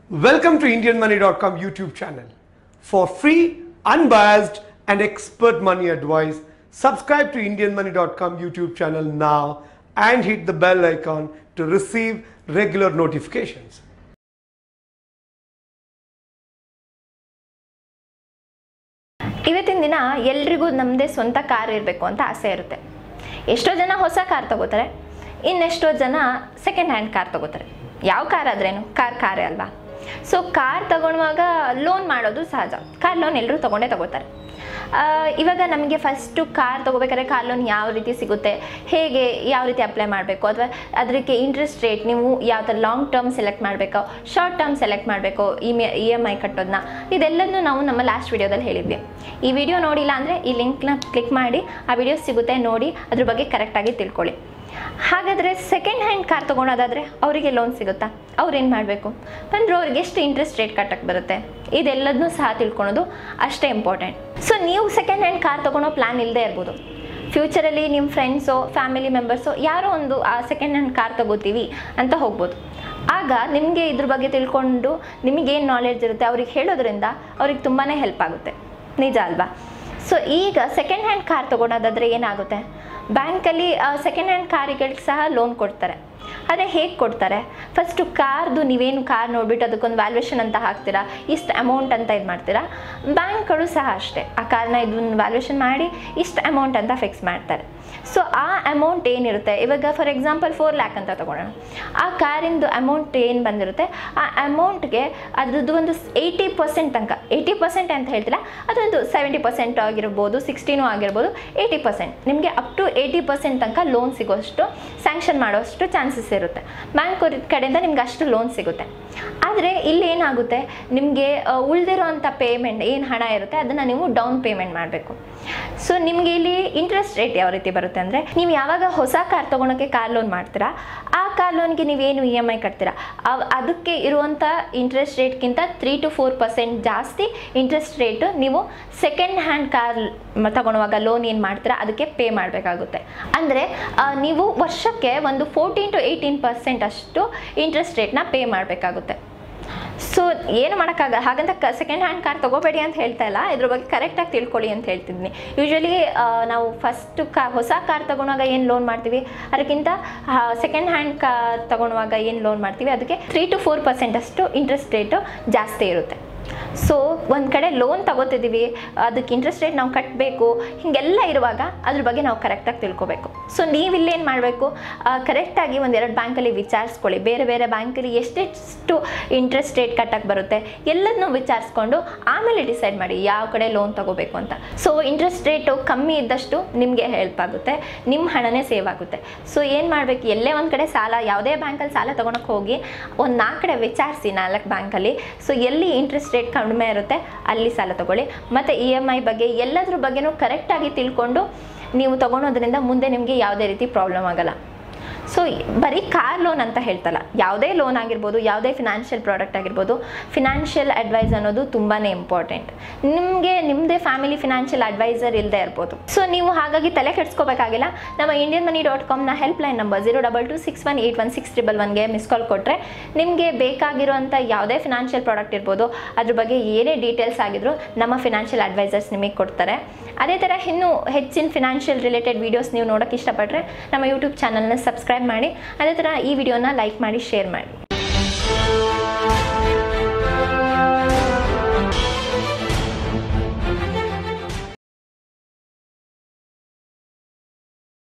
Welcome to IndianMoney.com YouTube channel. For free, unbiased, and expert money advice, subscribe to IndianMoney.com YouTube channel now and hit the bell icon to receive regular notifications. ಇವತ್ತಿನ ದಿನ ಎಲ್ರಿಗೂ ನಮ್ಮದೇ ಸ್ವಂತ car ಇರಬೇಕು ಅಂತ ಆಸೆ ಇರುತ್ತೆ ಎಷ್ಟೋ ಜನ ಹೊಸ ಕಾರ್ ತಗೋತಾರೆ ಇನ್ನೆಷ್ಟೋ ಜನ ಸೆಕೆಂಡ್ ಹ್ಯಾಂಡ್ ಕಾರ್ ತಗೋತಾರೆ ಯಾವ ಕಾರ್ ಆದ್ರೇನು ಕಾರ್ ಕಾರೇ ಅಲ್ವಾ ಸೊ ಕಾರ್ ತಗೊಳ್ಳುವಾಗ ಲೋನ್ ಮಾಡೋದು ಸಹಜ ಕಾರ್ ಲೋನ್ ಎಲ್ಲರೂ ತಗೊಂಡೇ ತಗೋತಾರೆ ಆ, ಇವಾಗ ನಮಗೆ ಫಸ್ಟು ಕಾರ್ ತೊಗೋಬೇಕಾದ್ರೆ ಕಾರ್ ಲೋನ್ ಯಾವ ರೀತಿ ಸಿಗುತ್ತೆ ಹೇಗೆ ಯಾವ ರೀತಿ ಅಪ್ಲೈ ಮಾಡಬೇಕು ಅಥವಾ ಅದಕ್ಕೆ ಇಂಟ್ರೆಸ್ಟ್ ರೇಟ್ ನೀವು ಯಾವ ಥರ ಲಾಂಗ್ ಟರ್ಮ್ ಸೆಲೆಕ್ಟ್ ಮಾಡಬೇಕು ಶಾರ್ಟ್ ಟರ್ಮ್ ಸೆಲೆಕ್ಟ್ ಮಾಡಬೇಕು ಇ ಇ ಎಮ್ ಐ ಕಟ್ಟೋದನ್ನ ಇದೆಲ್ಲನೂ ನಾವು ನಮ್ಮ ಲಾಸ್ಟ್ ವಿಡಿಯೋದಲ್ಲಿ ಹೇಳಿದ್ವಿ ಈ ವಿಡಿಯೋ ನೋಡಿಲ್ಲ ಅಂದರೆ ಈ ಲಿಂಕ್ನ ಕ್ಲಿಕ್ ಮಾಡಿ ಆ ವಿಡಿಯೋ ಸಿಗುತ್ತೆ ನೋಡಿ ಅದ್ರ ಬಗ್ಗೆ ಕರೆಕ್ಟಾಗಿ ತಿಳ್ಕೊಳ್ಳಿ ಹಾಗಾದರೆ ಸೆಕೆಂಡ್ ಹ್ಯಾಂಡ್ ಕಾರ್ ತೊಗೊಳೋದಾದರೆ ಅವರಿಗೆ ಲೋನ್ ಸಿಗುತ್ತಾ ಅವ್ರು ಏನು ಮಾಡಬೇಕು ಅಂದರೆ ಅವ್ರಿಗೆ ಎಷ್ಟು ಇಂಟ್ರೆಸ್ಟ್ ರೇಟ್ ಕಟ್ಟಕ್ಕೆ ಬರುತ್ತೆ ಇದೆಲ್ಲದನ್ನೂ ಸಹ ತಿಳ್ಕೊಳೋದು ಅಷ್ಟೇ ಇಂಪಾರ್ಟೆಂಟ್ ಸೊ ನೀವು ಸೆಕೆಂಡ್ ಹ್ಯಾಂಡ್ ಕಾರ್ ತೊಗೊಳೋ ಪ್ಲ್ಯಾನ್ ಇಲ್ಲದೆ ಇರ್ಬೋದು ಫ್ಯೂಚರಲ್ಲಿ ನಿಮ್ಮ ಫ್ರೆಂಡ್ಸೋ ಫ್ಯಾಮಿಲಿ ಮೆಂಬರ್ಸೋ ಯಾರೋ ಒಂದು ಆ ಸೆಕೆಂಡ್ ಹ್ಯಾಂಡ್ ಕಾರ್ ತಗೋತೀವಿ ಅಂತ ಹೋಗ್ಬೋದು ಆಗ ನಿಮಗೆ ಇದ್ರ ಬಗ್ಗೆ ತಿಳ್ಕೊಂಡು ನಿಮಗೇನು ನಾಲೆಡ್ಜ್ ಇರುತ್ತೆ ಅವ್ರಿಗೆ ಹೇಳೋದ್ರಿಂದ ಅವ್ರಿಗೆ ತುಂಬಾ ಹೆಲ್ಪ್ ಆಗುತ್ತೆ ನಿಜ ಅಲ್ವಾ ಸೊ ಈಗ ಸೆಕೆಂಡ್ ಹ್ಯಾಂಡ್ ಕಾರ್ ತೊಗೊಳೋದಾದರೆ ಏನಾಗುತ್ತೆ ಬ್ಯಾಂಕಲ್ಲಿ ಸೆಕೆಂಡ್ ಹ್ಯಾಂಡ್ ಕಾರಿಗಳಿಗೆ ಸಹ ಲೋನ್ ಕೊಡ್ತಾರೆ ಆದರೆ ಹೇಗೆ ಕೊಡ್ತಾರೆ ಫಸ್ಟು ಕಾರ್ದು ನೀವೇನು ಕಾರ್ ನೋಡಿಬಿಟ್ಟು ಅದಕ್ಕೊಂದು ವ್ಯಾಲ್ಯೂಯೇಷನ್ ಅಂತ ಹಾಕ್ತೀರಾ ಇಷ್ಟು ಅಮೌಂಟ್ ಅಂತ ಇದು ಮಾಡ್ತೀರಾ ಬ್ಯಾಂಕ್ಗಳು ಸಹ ಅಷ್ಟೇ ಆ ಕಾರ್ನ ಇದನ್ನು ವ್ಯಾಲ್ಯೂಯೇಷನ್ ಮಾಡಿ ಇಷ್ಟು ಅಮೌಂಟ್ ಅಂತ ಫಿಕ್ಸ್ ಮಾಡ್ತಾರೆ ಸೊ ಆ ಅಮೌಂಟ್ ಏನಿರುತ್ತೆ ಇವಾಗ ಫಾರ್ ಎಕ್ಸಾಂಪಲ್ ಫೋರ್ ಲ್ಯಾಕ್ ಅಂತ ತೊಗೊಳ್ಳೋಣ ಆ ಕಾರಿಂದು ಅಮೌಂಟ್ ಏನು ಬಂದಿರುತ್ತೆ ಆ ಅಮೌಂಟ್ಗೆ ಅದ್ರದ್ದು ಒಂದು ಏಯ್ಟಿ ಪರ್ಸೆಂಟ್ ತನಕ ಏಯ್ಟಿ ಪರ್ಸೆಂಟ್ ಅಂತ ಹೇಳ್ತಿಲ್ಲ ಅದೊಂದು ಸೆವೆಂಟಿ ಪರ್ಸೆಂಟ್ ಆಗಿರ್ಬೋದು ಸಿಕ್ಸ್ಟೀನು ಆಗಿರ್ಬೋದು ಏಯ್ಟಿ ಪರ್ಸೆಂಟ್ ನಿಮಗೆ ಅಪ್ ಟು ಏಯ್ಟಿ ಪರ್ಸೆಂಟ್ ತನಕ ಲೋನ್ ಸಿಗೋಷ್ಟು ಸ್ಯಾಂಕ್ಷನ್ ಮಾಡೋಷ್ಟು ಚಾನ್ಸಸ್ ಇರುತ್ತೆ ಬ್ಯಾಂಕ್ ಕಡೆಯಿಂದ ನಿಮ್ಗೆ ಅಷ್ಟು ಲೋನ್ ಸಿಗುತ್ತೆ ಆದರೆ ಇಲ್ಲಿ ಏನಾಗುತ್ತೆ ನಿಮಗೆ ಉಳಿದಿರೋ ಅಂಥ ಪೇಮೆಂಟ್ ಏನು ಹಣ ಇರುತ್ತೆ ಅದನ್ನು ನೀವು ಡೌನ್ ಪೇಮೆಂಟ್ ಮಾಡಬೇಕು ಸೊ ನಿಮಗೆ ಇಲ್ಲಿ ಇಂಟ್ರೆಸ್ಟ್ ರೇಟ್ ಯಾವ ರೀತಿ ಬರುತ್ತೆ ಅಂದರೆ ನೀವು ಯಾವಾಗ ಹೊಸ ಕಾರ್ ತೊಗೊಳಕ್ಕೆ ಕಾರ್ ಲೋನ್ ಮಾಡ್ತೀರಾ ಆ ಕಾರ್ ಲೋನ್ಗೆ ನೀವೇನು ಇ ಎಮ್ ಐ ಕಟ್ತೀರಾ ಅವ್- ಅದಕ್ಕೆ ಇರುವಂಥ ಇಂಟ್ರೆಸ್ಟ್ ರೇಟ್ಗಿಂತ ತ್ರೀ ಟು ಫೋರ್ ಪರ್ಸೆಂಟ್ ಜಾಸ್ತಿ ಇಂಟ್ರೆಸ್ಟ್ ರೇಟು ನೀವು ಸೆಕೆಂಡ್ ಹ್ಯಾಂಡ್ ಕಾರ್ ತಗೊಳುವಾಗ ಲೋನ್ ಏನು ಮಾಡ್ತೀರಾ ಅದಕ್ಕೆ ಪೇ ಮಾಡಬೇಕಾಗುತ್ತೆ ಅಂದರೆ ನೀವು ವರ್ಷಕ್ಕೆ ಒಂದು ಫೋರ್ಟೀನ್ ಟು ಏಯ್ಟೀನ್ ಪರ್ಸೆಂಟ್ ಅಷ್ಟು ಇಂಟ್ರೆಸ್ಟ್ ರೇಟ್ನ ಪೇ ಮಾಡಬೇಕಾಗುತ್ತೆ ಸೊ ಏನು ಮಾಡೋಕ್ಕಾಗ ಹಾಗಂತ ಕ ಸೆಕೆಂಡ್ ಹ್ಯಾಂಡ್ ಕಾರ್ ತೊಗೋಬೇಡಿ ಅಂತ ಹೇಳ್ತಾ ಇಲ್ಲ ಇದ್ರ ಬಗ್ಗೆ ಕರೆಕ್ಟಾಗಿ ತಿಳ್ಕೊಳ್ಳಿ ಅಂತ ಹೇಳ್ತಿದ್ದೀನಿ ಯೂಶ್ವಲಿ ನಾವು ಫಸ್ಟ್ ಕಾ ಹೊಸ ಕಾರ್ ತೊಗೊಳುವಾಗ ಏನು ಲೋನ್ ಮಾಡ್ತೀವಿ ಅದಕ್ಕಿಂತ ಸೆಕೆಂಡ್ ಹ್ಯಾಂಡ್ ಕಾರ್ ತೊಗೊಳುವಾಗ ಏನು ಲೋನ್ ಮಾಡ್ತೀವಿ ಅದಕ್ಕೆ ತ್ರೀ ಟು ಫೋರ್ ಪರ್ಸೆಂಟ್ ಅಷ್ಟು ಇಂಟ್ರೆಸ್ಟ್ ರೇಟು ಜಾಸ್ತಿ ಇರುತ್ತೆ ಸೊ ಒಂದು ಕಡೆ ಲೋನ್ ತಗೋತಿದ್ದೀವಿ ಅದಕ್ಕೆ ಇಂಟ್ರೆಸ್ಟ್ ರೇಟ್ ನಾವು ಕಟ್ಟಬೇಕು ಹೀಗೆಲ್ಲ ಇರುವಾಗ ಅದ್ರ ಬಗ್ಗೆ ನಾವು ಕರೆಕ್ಟಾಗಿ ತಿಳ್ಕೊಬೇಕು ಸೊ ನೀವಿಲ್ಲೇನು ಮಾಡಬೇಕು ಕರೆಕ್ಟಾಗಿ ಒಂದೆರಡು ಬ್ಯಾಂಕಲ್ಲಿ ವಿಚಾರಿಸ್ಕೊಳ್ಳಿ ಬೇರೆ ಬೇರೆ ಬ್ಯಾಂಕಲ್ಲಿ ಎಷ್ಟೆಷ್ಟು ಇಂಟ್ರೆಸ್ಟ್ ರೇಟ್ ಕಟ್ಟಕ್ಕೆ ಬರುತ್ತೆ ಎಲ್ಲದನ್ನೂ ವಿಚಾರಿಸ್ಕೊಂಡು ಆಮೇಲೆ ಡಿಸೈಡ್ ಮಾಡಿ ಯಾವ ಕಡೆ ಲೋನ್ ತಗೋಬೇಕು ಅಂತ ಸೊ ಇಂಟ್ರೆಸ್ಟ್ ರೇಟು ಕಮ್ಮಿ ಇದ್ದಷ್ಟು ನಿಮಗೆ ಹೆಲ್ಪ್ ಆಗುತ್ತೆ ನಿಮ್ಮ ಹಣನೇ ಸೇವ್ ಆಗುತ್ತೆ ಸೊ ಏನು ಮಾಡಬೇಕು ಎಲ್ಲೇ ಒಂದು ಕಡೆ ಸಾಲ ಯಾವುದೇ ಬ್ಯಾಂಕಲ್ಲಿ ಸಾಲ ತೊಗೊಳಕ್ಕೆ ಹೋಗಿ ಒಂದು ನಾಲ್ಕು ಕಡೆ ವಿಚಾರಿಸಿ ನಾಲ್ಕು ಬ್ಯಾಂಕಲ್ಲಿ ಸೊ ಎಲ್ಲಿ ಇಂಟ್ರೆಸ್ಟ್ ರೇಟ್ ಕಡಿಮೆ ಇರುತ್ತೆ ಅಲ್ಲಿ ಸಾಲ ತಗೊಳ್ಳಿ ಮತ್ತು ಇ ಎಮ್ ಐ ಬಗ್ಗೆ ಎಲ್ಲದ್ರ ಬಗ್ಗೆನೂ ಕರೆಕ್ಟಾಗಿ ತಿಳ್ಕೊಂಡು ನೀವು ತೊಗೊಳೋದ್ರಿಂದ ಮುಂದೆ ನಿಮಗೆ ಯಾವುದೇ ರೀತಿ ಪ್ರಾಬ್ಲಮ್ ಆಗಲ್ಲ ಸೊ ಬರೀ ಕಾರ್ ಲೋನ್ ಅಂತ ಹೇಳ್ತಲ್ಲ ಯಾವುದೇ ಲೋನ್ ಆಗಿರ್ಬೋದು ಯಾವುದೇ ಫಿನಾನ್ಷಿಯಲ್ ಪ್ರಾಡಕ್ಟ್ ಆಗಿರ್ಬೋದು ಫಿನಾನ್ಷಿಯಲ್ ಅಡ್ವೈಸ್ ಅನ್ನೋದು ತುಂಬಾ ಇಂಪಾರ್ಟೆಂಟ್ ನಿಮಗೆ ನಿಮ್ಮದೇ ಫ್ಯಾಮಿಲಿ ಫಿನಾನ್ಷಿಯಲ್ ಅಡ್ವೈಸರ್ ಇಲ್ಲದೆ ಇರ್ಬೋದು ಸೊ ನೀವು ಹಾಗಾಗಿ ತಲೆ ಕೆಡಿಸ್ಕೋಬೇಕಾಗಿಲ್ಲ ನಮ್ಮ ಇಂಡಿಯನ್ ಮನಿ ಡಾಟ್ ಕಾಮ್ನ help line number zero double two six one eight one six triple ಒನ್ಗೆ ಮಿಸ್ ಕಾಲ್ ಕೊಟ್ಟರೆ ನಿಮಗೆ ಬೇಕಾಗಿರುವಂಥ ಯಾವುದೇ ಫಿನಾನ್ಷಿಯಲ್ ಪ್ರಾಡಕ್ಟ್ ಇರ್ಬೋದು ಅದ್ರ ಬಗ್ಗೆ ಏನೇ ಡೀಟೇಲ್ಸ್ ಆಗಿದ್ರು ನಮ್ಮ ಫಿನಾನ್ಷಿಯಲ್ ಅಡ್ವೈಸರ್ಸ್ ನಿಮಗೆ ಕೊಡ್ತಾರೆ ಅದೇ ಥರ ಇನ್ನೂ ಹೆಚ್ಚಿನ ಫಿನಾನ್ಷಿಯಲ್ ರಿಲೇಟೆಡ್ ವೀಡಿಯೋಸ್ ನೀವು ನೋಡೋಕ್ಕೆ ಇಷ್ಟಪಟ್ಟರೆ ನಮ್ಮ ಯೂಟ್ಯೂಬ್ ಚಾನಲ್ನ ಸಬ್ಸ್ಕ್ರೈಬ್ ಮಾಡಿ ಅದೇ ಥರ ಈ ವಿಡಿಯೋನ ಲೈಕ್ ಮಾಡಿ ಶೇರ್ ಮಾಡಿ